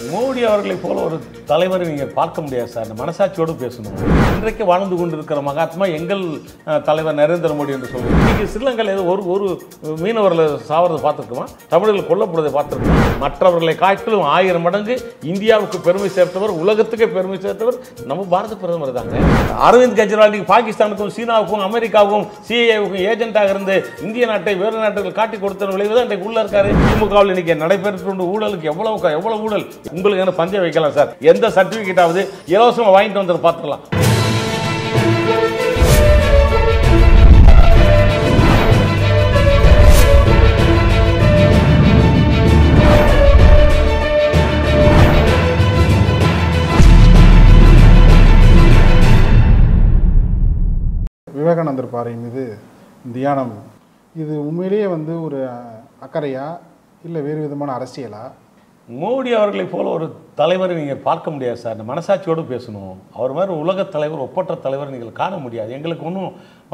மோடி அவர்களைப் போல ஒரு தலைவரை நீங்கள் பார்க்க முடியாது சார் இந்த மனசாட்சியோடு பேசணும் இன்றைக்கு வாழ்ந்து கொண்டிருக்கிற மகாத்மா எங்கள் அஹ், தலைவர் நரேந்திர மோடி என்று சொல்லுவோம் இன்னைக்கு ஸ்ரீலங்காவில் ஏதோ ஒரு ஒரு மீனவர்களை சாவறதை பார்த்துருக்குமா தமிழர்கள் கொல்லப்படுவதை பார்த்துருக்கோம் மற்றவர்களை காட்டிலும் ஆயிரம் மடங்கு இந்தியாவுக்கு பெருமை சேர்த்தவர் உலகத்துக்கே பெருமை சேர்த்தவர் நம்ம பாரத பிரதமர் தாங்க அரவிந்த் கெஜ்ரிவால் இன்னைக்கு பாகிஸ்தானுக்கும் சீனாவுக்கும் அமெரிக்காவுக்கும் சிஏவுக்கும் ஏஜென்ட்டாக இருந்து இந்திய நாட்டை வேறு நாட்டுகள் காட்டி கொடுத்த விளைவு தான் இன்றைக்கு உள்ள இருக்காரு திமுகவில் இன்னைக்கு நடைபெற்று கொண்டு ஊழலுக்கு எவ்வளவு எவ்வளவு ஊழல் உங்களுக்கு என்ன பஞ்சம் வைக்கலாம் சார் எந்த சர்டிபிகேட்டாவது இலவசமா வாங்கிட்டு வந்து பார்த்துக்கலாம் விவேகானந்தர் பாறை மீது தியானம் இது உண்மையிலேயே வந்து ஒரு அக்கறையா இல்லை வேறு விதமான அரசியலா மோடி அவர்களைப் போல ஒரு தலைவரை நீங்கள் பார்க்க முடியாது சார் இந்த மனசாட்சியோடு பேசணும் அவர் மாதிரி உலகத் தலைவர் ஒப்பற்ற தலைவர் நீங்கள் காண முடியாது எங்களுக்கு ஒன்றும்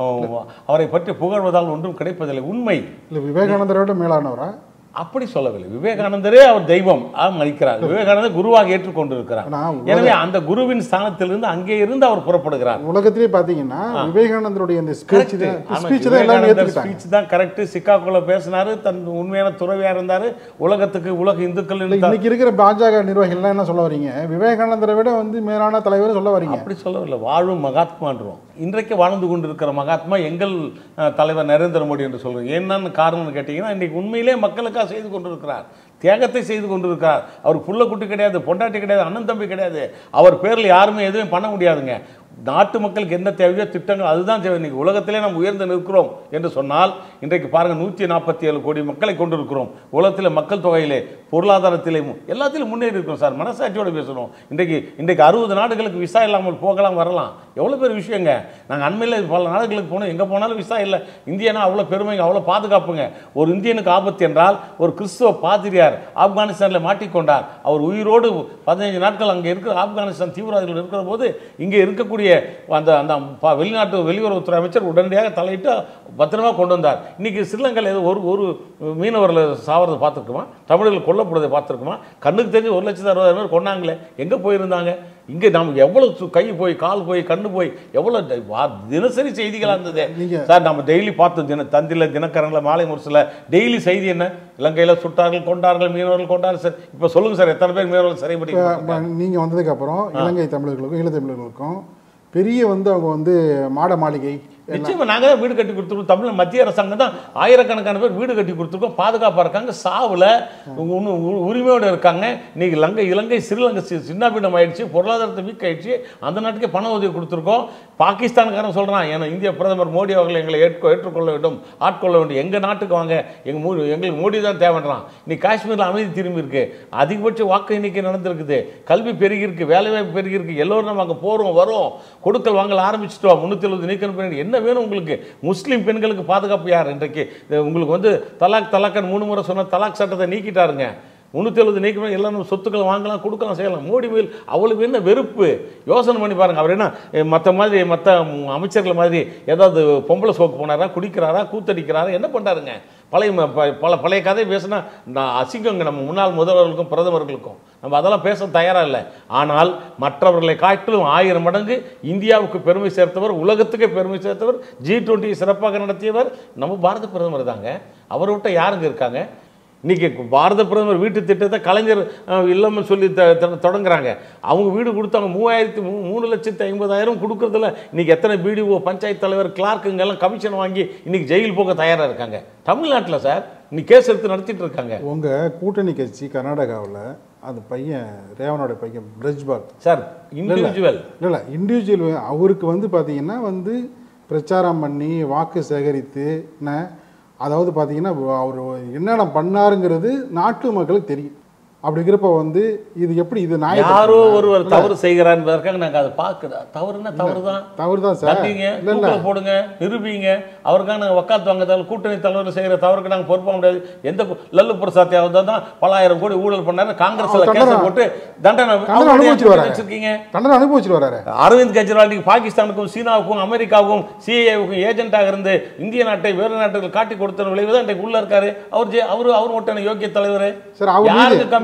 அவரை பற்றி புகழ்வதால் ஒன்றும் கிடைப்பதில்லை உண்மை இல்லை விவேகானந்தரோட மேலானவரா அப்படி சொல்லவில்லை விவேகானந்தரே அவர் தெய்வம் ஆ மதிக்கிறார் விவேகானந்தர் குருவாக ஏற்றுக்கொண்டிருக்கிறார் ஆனா உலக- எனவே அந்த குருவின் ஸ்தானத்திலிருந்து அங்கே இருந்து அவர் புறப்படுகிறார் உலகத்திலே பார்த்தீங்கன்னா விவேகானந்தருடைய இந்த ஸ்பீச் தான் ஆனா ஸ்பீச் தான் எல்லாரும் விவேகானந்தர் ஏற்றுக்கிட்டாங்க ஸ்பீச் தான் கரெக்ட் சிக்காகோல பேசினாரு தன் உண்மையான துறவியா இருந்தாரு உலகத்துக்கு உலக இந்துக்கள் இல்லை இன்னைக்கு இருக்கிற பாஜக நிர்வாகிகள்லாம் என்ன சொல்ல வரீங்க விவேகானந்தரை விட வந்து மேலான தலைவர் சொல்ல வரீங்க அப்படி சொல்லவில்லை வாழும் மகாத்மான்றோம் இன்றைக்கு வாழ்ந்து கொண்டிருக்கிற மகாத்மா எங்கள் அஹ், தலைவர் நரேந்திர மோடி என்று சொல்றோம் என்னன்னு காரணம்னு கேட்டீங்கன்னா இன்னைக்கு உண்மையிலே மக்களுக்காக செய்து கொண்டிருக்கிறார் தியாகத்தை செய்து கொண்டிருக்கிறார் அவர் புள்ள குட்டி கிடையாது பொண்டாட்டி கிடையாது அண்ணன் தம்பி கிடையாது அவர் பேரில் யாருமே எதுவும் பண்ண முடியாதுங்க நாட்டு மக்களுக்கு என்ன தேவையோ திட்டங்கள் அதுதான் தேவை இன்னைக்கு உலகத்திலே நாம் உயர்ந்து நிற்கிறோம் என்று சொன்னால் இன்றைக்கு பாருங்க நூற்றி நாற்பத்தி ஏழு கோடி மக்களை கொண்டிருக்கிறோம் உலகத்தில் மக்கள் தொகையிலே பொருளாதாரத்திலே மு- எல்லாத்திலும் முன்னேறி இருக்கிறோம் சார் மனசாட்சியோடு பேசணும் இன்றைக்கு இன்றைக்கு அறுபது நாடுகளுக்கு விசா இல்லாமல் போகலாம் வரலாம் எவ்வளோ பெரிய விஷயங்க நாங்கள் அண்மையில் பல நாடுகளுக்கு போனோம் எங்கே போனாலும் விசா இல்லை இந்தியனா அவ்வளோ பெருமைங்க அவ்வளோ பாதுகாப்புங்க ஒரு இந்தியனுக்கு ஆபத்து என்றால் ஒரு கிறிஸ்துவ பாதிரியார் ஆப்கானிஸ்தானில் மாட்டிக்கொண்டார் அவர் உயிரோடு பதினைஞ்சு நாட்கள் அங்கே இருக்கிற ஆப்கானிஸ்தான் தீவிரவாதிகள் இருக்கிற போது இங்கே இருக்கக்கூடிய அந்த அந்த ப- வெளிநாட்டு வெளியுறவுத்துறை அமைச்சர் உடனடியாக தலையிட்டு பத்திரமா கொண்டு வந்தார் இன்னைக்கு ஸ்ரீலங்காவில் ஏதோ ஒரு ஒரு மீனவர்களை சாவறதை பார்த்துருக்குமா தமிழர்கள் கொல்லப்படுவதை பார்த்துருக்குமா கண்ணுக்கு தெரிஞ்சு ஒரு லட்சத்து அறுபதாயிரம் பேர் கொண்டாங்களே எங்கே போயிருந்தாங்க இங்கே நமக்கு எவ்வளோ சு- கை போய் கால் போய் கண்ணு போய் எவ்வளோ ட- வா- தினசரி செய்திகளாக இருந்தது நீங்க- சார் நம்ம டெய்லி பார்த்தோம் தின தந்தியில் தினக்கரங்களில் மாலை முரசில் டெய்லி செய்தி என்ன இலங்கையில் சுட்டார்கள் கொண்டார்கள் மீனவர்கள் கொண்டார்கள் சார் இப்போ சொல்லுங்க சார் எத்தனை பேர் மீனவர்கள் சிறைப்படி இப்போ நீங்க வந்ததுக்கு அப்புறம் இலங்கை தமிழர்களுக்கும் ஈழத்தமிழர்களுக்கும் பெரிய வந்து அவங்க வந்து மாட மாளிகை நிச்சயமா நாங்க தான் வீடு கட்டி கொடுத்துருக்கோம் தமிழ் மத்திய அரசாங்கம் தான் ஆயிரக்கணக்கான பேர் வீடு கட்டி கொடுத்துருக்கோம் பாதுகாப்பா இருக்காங்க சாவுல உன்னு- உ- உரிமையோட இருக்காங்க இன்னைக்கு இலங்கை இலங்கை ஸ்ரீலங்கை சி- சின்னாபின்னம் ஆயிடுச்சு பொருளாதாரத்தை வீக் ஆயிடுச்சு அந்த நாட்டுக்கே பண உதவி கொடுத்துருக்கோம் பாகிஸ்தான்காரன் சொல்றான் ஏன்னா இந்திய பிரதமர் மோடி அவர்கள் எங்களை ஏற்க ஏற்றுக்கொள்ள வேண்டும் ஆட்கொள்ள வேண்டும் எங்க நாட்டுக்கு வாங்க எங்க மோ எங்களுக்கு மோடி தான் தேவைன்றான் இன்னைக்கு காஷ்மீர்ல அமைதி திரும்பி இருக்கு அதிகபட்ச வாக்கு எண்ணிக்கை நடந்திருக்குது கல்வி பெருகி இருக்கு வேலைவாய்ப்பு பெருகி இருக்கு எல்லோரும் நம்ம அங்கே போறோம் வரோம் கொடுக்கல் வாங்கல் ஆரம்பிச்சிட்டோம் முன்னூத்தி எழுபது நீக்கம் பின்னாடி என்ன வேணும் உங்களுக்கு முஸ்லீம் பெண்களுக்கு பாதுகாப்பு யார் இன்றைக்கு இது உங்களுக்கு வந்து தலாக் தலாக்கன் மூணு முறை சொன்ன தலாக் சட்டத்தை நீக்கிட்டாருங்க முந்நூற்றி எழுபது நீக்கம் எல்லாரும் சொத்துக்களை வாங்கலாம் கொடுக்கலாம் செய்யலாம் மோடி மேல் அவளுக்கு என்ன வெறுப்பு யோசனை பண்ணி பாருங்க அவர் என்ன மற்ற மாதிரி மற்ற அமைச்சர்கள் மாதிரி ஏதாவது பொம்பளை சோக்கு போனாரா குடிக்கிறாரா கூத்தடிக்கிறாரா என்ன பண்ணுறாருங்க பழைய ம- ப- பல பழைய கதை பேசினா நான் அசிங்கங்க நம்ம முன்னாள் முதல்வர்களுக்கும் பிரதமர்களுக்கும் நம்ம அதெல்லாம் பேச தயாராக இல்லை ஆனால் மற்றவர்களை காட்டிலும் ஆயிரம் மடங்கு இந்தியாவுக்கு பெருமை சேர்த்தவர் உலகத்துக்கே பெருமை சேர்த்தவர் ஜி டுவெண்ட்டி சிறப்பாக நடத்தியவர் நம்ம பாரத பிரதமர் தாங்க அவரை விட்ட யாருங்க இருக்காங்க இன்னைக்கு பாரத பிரதமர் வீட்டு திட்டத்தை கலைஞர் அஹ், இல்லம்னு சொல்லி த- த- தொடங்குறாங்க அவங்க வீடு கொடுத்தாங்க மூவாயிரத்தி மூ மூணு லட்சத்து ஐம்பதாயிரம் கொடுக்கறதுல இன்னைக்கு எத்தனை பிடிஓ பஞ்சாயத்து தலைவர் கிளார்க்குங்க எல்லாம் கமிஷன் வாங்கி இன்னைக்கு ஜெயில் போக தயாராக இருக்காங்க தமிழ்நாட்டில் சார் இன்னைக்கு கேஸ் எடுத்து நடத்திட்டு இருக்காங்க உங்க கூட்டணி கட்சி கர்நாடகாவில் அந்த பையன் ரேவனோட பையன் பிரஜ்பால் சார் இண்டிவிஜுவல் இல்லை இல்லை இண்டிவிஜுவல் அவருக்கு வந்து பார்த்தீங்கன்னா வந்து பிரச்சாரம் பண்ணி வாக்கு சேகரித்து என்ன அதாவது பார்த்தீங்கன்னா அவர் என்னென்ன பண்ணாருங்கிறது நாட்டு மக்களுக்கு தெரியும் அப்படிங்கிறப்ப வந்து இது எப்படி இது யாரோ நியாயம் ஒருவர் தவறு செய்கிறார் என்பதற்காக நாங்க அதை பார்க்கிறோம் தவறுனா தவறு தான் தவறு தான் சார் தண்டிங்க இல்லை இல்லை தூக்கில் போடுங்க நிரூபிங்க அவருக்காக நாங்கள் வக்காத்து வாங்க கூட்டணி தலைவர் செய்கிற தவறுக்கு நாங்கள் பொறுப்பாக முடியாது எந்த கு- லல்லு பிரசாத் யாவது தான் பலாயிரம் கோடி ஊழல் பண்ணாரு காங்கிரஸ்ல அவர் கேஸை தண்டனை- போட்டு தண்டனை தண்டனை அவருடைய அனுபவிச்சுட்டு வராரு. வச்சிருக்கீங்க தண்டனை அனுபவிச்சுட்டு வராரு அரவிந்த் கெஜ்ரிவால் இன்னைக்கு பாகிஸ்தானுக்கும் சீனாவுக்கும் அமெரிக்காவுக்கும் சிஏவுக்கும் ஏஜென்ட்டாக இருந்து இந்திய நாட்டை வேறு நாட்டுகள் காட்டி கொடுத்த விளைவு தான் இன்றைக்கு உள்ள இருக்காரு அவர் ஜெ- அவரு அவர் மட்டும் யோக்கிய தலைவர் சார் அவர் மீது யாருக்கு கம்மி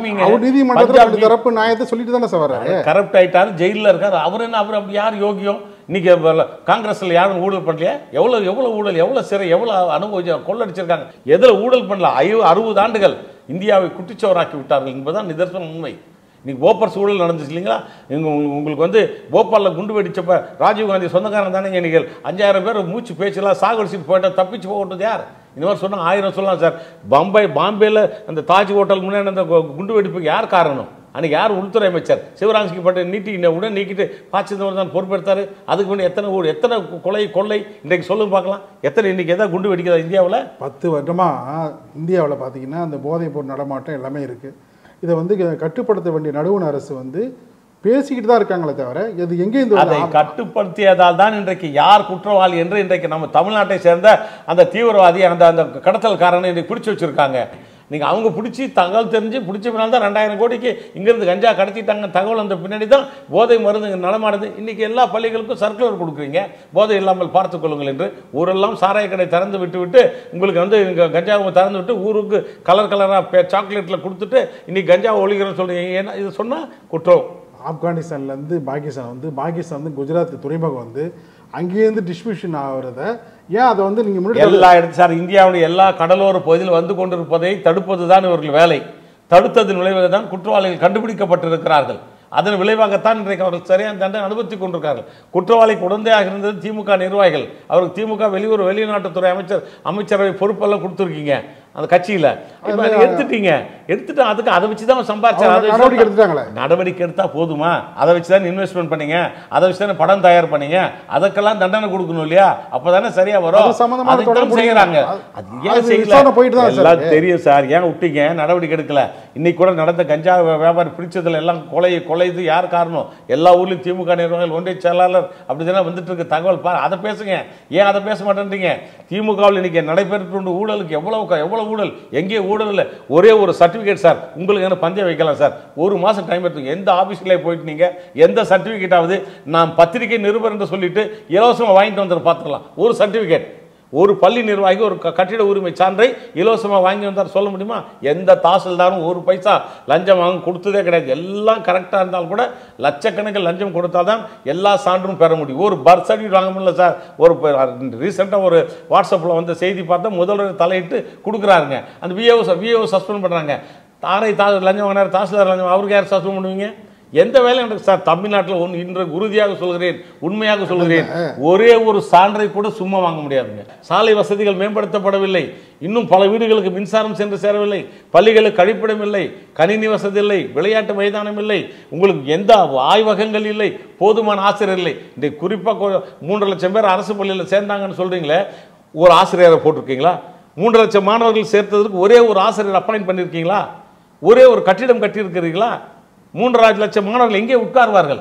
ஆரம்பிங்க அவர் நீதிமன்றத்தில் பஞ்சாப் ரெண்டு தரப்பு நியாயத்தை சொல்லிட்டு தானே சார் வர்றாரு கரப்ட் ஆயிட்டாரு ஜெயிலில் இருக்காரு அவர் என்ன அவர் அப்படி யார் யோகியம் இன்னைக்கு இப்ப காங்கிரஸ்ல யாரும் ஊழல் பண்ணலையா எவ்வளவு எவ்வளவு ஊழல் எவ்வளவு சிறை எவ்வளவு அனுபவிச்சு கொள்ளடிச்சிருக்காங்க எதுல ஊழல் பண்ணல ஐ அறுபது ஆண்டுகள் இந்தியாவை குட்டிச்சவராக்கி விட்டார்கள் என்பதுதான் நிதர்சன உண்மை இன்னைக்கு போப்பர் சூழல் நடந்துச்சு இல்லைங்களா இங்க உங்க- உங்களுக்கு வந்து போபாலில் குண்டு வெடிச்சப்ப ராஜீவ்காந்தி சொந்தக்காரன் தானே நீங்கள் அஞ்சாயிரம் பேர் மூச்சு பேச்செல்லாம் சாகடிச்சிட்டு போயிட்டா தப்பிச்சு போகட்டது யார் இந்த மாதிரி சொன்னா ஆயிரம் சொல்லலாம் சார் பம்பாய் பாம்பேல அந்த தாஜ் ஹோட்டல் முன்னாடி அந்த கு- குண்டு வெடிப்புக்கு யார் காரணம் அன்னைக்கு யார் உள்துறை அமைச்சர் சிவராஜ்கி பட்ட நீட்டி உடனே நீக்கிட்டு ப சிதம்பரம் தான் பொறுப்பெடுத்தாரு அதுக்கு முன்னாடி எத்தனை ஊர் எத்தனை கொலை கொள்ளை இன்றைக்கு சொல்லுங்க பார்க்கலாம் எத்தனை இன்னைக்கு எதாவது குண்டு வெடிக்குதா இந்தியாவில் பத்து வருடமா இந்தியாவில் பார்த்தீங்கன்னா அந்த போதைப் பொருள் நடமாட்டம் எல்லாமே இருக்கு இதை வந்து கட்டுப்படுத்த வேண்டிய நடுவண் அரசு வந்து பேசிக்கிட்டு தான் இருக்காங்களே தவிர இது எங்கே இந்த அதை கட்டுப்படுத்தியதால் தான் இன்றைக்கு யார் குற்றவாளி என்று இன்றைக்கு நம்ம தமிழ்நாட்டை சேர்ந்த அந்த தீவிரவாதி அந்த அந்த கடத்தல்காரனை இன்றைக்கு பிடிச்சி வச்சிருக்காங்க நீங்க அவங்க பிடிச்சி தகவல் தெரிஞ்சு பிடிச்ச பின்னால் தான் ரெண்டாயிரம் கோடிக்கு இங்கிருந்து கஞ்சா கடத்திட்டாங்க தகவல் அந்த பின்னாடி தான் போதை மருந்து இங்க நடமாடுது இன்னைக்கு எல்லா பள்ளிகளுக்கும் சர்க்குலர் கொடுக்குறீங்க போதை இல்லாமல் பார்த்துக் கொள்ளுங்கள் என்று ஊரெல்லாம் சாராய கடை திறந்து விட்டு விட்டு உங்களுக்கு வந்து இங்க கஞ்சாவை திறந்து விட்டு ஊருக்கு கலர் கலராக சாக்லேட்டில் கொடுத்துட்டு இன்னைக்கு கஞ்சாவை ஒழிக்கிறோம்னு சொல்றீங்க ஏன்னா இது சொன்னா குற்றம் ஆப்கானிஸ்தான்லேருந்து பாகிஸ்தான் வந்து பாகிஸ்தான் வந்து குஜராத் துறைமுகம் வந்து அங்கேருந்து டிஸ்ட்ரிபியூஷன் ஆகிறத ஏன் அதை வந்து நீங்கள் முன்னாடி எல்லா இடத்து சார் இந்தியாவுடைய எல்லா கடலோர பகுதியில் வந்து கொண்டிருப்பதை தடுப்பதுதான் இவர்கள் வேலை தடுத்ததன் விளைவாக தான் குற்றவாளிகள் கண்டுபிடிக்கப்பட்டிருக்கிறார்கள் அதன் விளைவாகத்தான் இன்றைக்கு அவர்கள் சரியான தண்டனை அனுபவித்துக் கொண்டிருக்கிறார்கள் குற்றவாளிக்கு உடந்தையாக இருந்தது திமுக நிர்வாகிகள் அவருக்கு திமுக வெளியுறவு வெளிநாட்டுத்துறை அமைச்சர் அமைச்சரவை பொறுப்பெல்லாம் கொடுத்துருக்கீங்க அந்த கட்சியில் இப்ப அதை எடுத்துட்டீங்க எடுத்துட்டு அதுக்கு அதை வச்சு தான் சம்பாரிச்சார் அதை அவங்க வச்சு நடவடிக்கை எடுத்துட்டாங்களே நடவடிக்கை எடுத்தா போதுமா அதை வச்சு தான் இன்வெஸ்ட்மெண்ட் பண்ணீங்க அதை வச்சு தானே படம் தயார் பண்ணீங்க அதுக்கெல்லாம் தண்டனை கொடுக்கணும் இல்லையா அப்பதானே சரியா வரும் அது சம்பந்தமான அதைத்தான் தொடர்பு செய்யறாங்க அது- அது ஏன் அது செய்யல விசாரணை போயிட்டு தான் சார் எல்லாம் இருக்கு. தெரியும் சார் ஏன் விட்டீங்க நடவடிக்கை எடுக்கல இன்னைக்கு கூட நடந்த கஞ்சா வி- வியாபாரி பிடிச்சதுல எல்லாம் கொலை கொலைது யார் காரணம் எல்லா ஊர்லயும் திமுக நிர்வாகிகள் ஒன்றிய செயலாளர் அப்படிதானே வந்துட்டு இருக்கு தகவல் பாரு அதை பேசுங்க ஏன் அதை பேச மாட்டேன்றீங்க திமுகவில் இன்னைக்கு நடைபெற்று ஊழலுக்கு எவ்வளவு க- எவ்வளவு ஊழல் எங்கே ஊழல் இல்லை ஒரே ஒரு சர்டிபிகேட் சார் உங்களுக்கு என்ன பந்தயம் வைக்கலாம் சார் ஒரு மாசம் டைம் எடுத்துங்க எந்த ஆபீஸ்ல போயிட்டு நீங்க எந்த சர்டிபிகேட்டாவது நான் பத்திரிகை நிருபர் என்று சொல்லிட்டு இலவசமா வாங்கிட்டு வந்து பார்த்துக்கலாம் ஒரு சர்டிபிகேட் ஒரு பள்ளி நிர்வாகி ஒரு க- கட்டிட உரிமை சான்றை இலவசமாக வாங்கி வந்தார் சொல்ல முடியுமா எந்த தாசில்தாரும் ஒரு பைசா லஞ்சம் வாங்க கொடுத்ததே கிடையாது எல்லாம் கரெக்டாக இருந்தால் கூட லட்சக்கணக்கில் லஞ்சம் கொடுத்தாதான் எல்லா சான்றும் பெற முடியும் ஒரு பர்த் சர்டிஃபிகேட் வாங்க முடியல சார் ஒரு ரீசெண்டாக ஒரு வாட்ஸ்அப்பில் வந்து செய்தி பார்த்தா முதல்வர் தலையிட்டு கொடுக்குறாருங்க அந்த விஏஓ விஏஓ சஸ்பெண்ட் பண்ணுறாங்க தாரை தா லஞ்சம் வாங்கினார் தாசில்தார் லஞ்சம் அவருக்கு யார் சஸ்பெண்ட் பண்ணுவீங்க எந்த வேலையும் எனக்கு சார் தமிழ்நாட்டில் ஒன்று இன்று உறுதியாக சொல்கிறேன் உண்மையாக சொல்கிறேன் ஒரே ஒரு சான்றை கூட சும்மா வாங்க முடியாதுங்க சாலை வசதிகள் மேம்படுத்தப்படவில்லை இன்னும் பல வீடுகளுக்கு மின்சாரம் சென்று சேரவில்லை பள்ளிகளுக்கு கழிப்பிடம் இல்லை கணினி வசதி இல்லை விளையாட்டு மைதானம் இல்லை உங்களுக்கு எந்த ஆய்வகங்கள் இல்லை போதுமான ஆசிரியர் இல்லை இந்த குறிப்பாக மூன்று லட்சம் பேர் அரசு பள்ளியில் சேர்ந்தாங்கன்னு சொல்றீங்களே ஒரு ஆசிரியரை போட்டிருக்கீங்களா மூன்று லட்சம் மாணவர்கள் சேர்த்ததற்கு ஒரே ஒரு ஆசிரியர் அப்பாயிண்ட் பண்ணியிருக்கீங்களா ஒரே ஒரு கட்டிடம் கட்டியிருக்கிறீங்களா மூன்றரை லட்சம் மாணவர்கள் எங்கே உட்கார்வார்கள்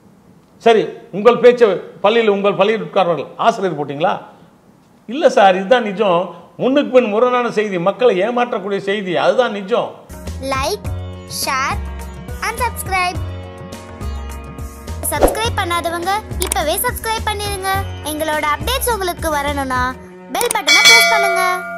சரி உங்கள் பேச்சை பள்ளியில் உங்கள் பள்ளியில் உட்கார்வார்கள் ஆசிரியர் போட்டிங்களா இல்லை சார் இதுதான் நிஜம் முன்னுக்கு பின் முரணான செய்தி மக்களை ஏமாற்றக்கூடிய செய்தி அதுதான் நிஜம் like share and subscribe subscribe பண்ணாதவங்க இப்பவே சப்ஸ்கிரைப் பண்ணிருங்க எங்களோட அப்டேட்ஸ் உங்களுக்கு வரணும்னா பெல் பட்டனை பிரஸ் பண்ணுங்க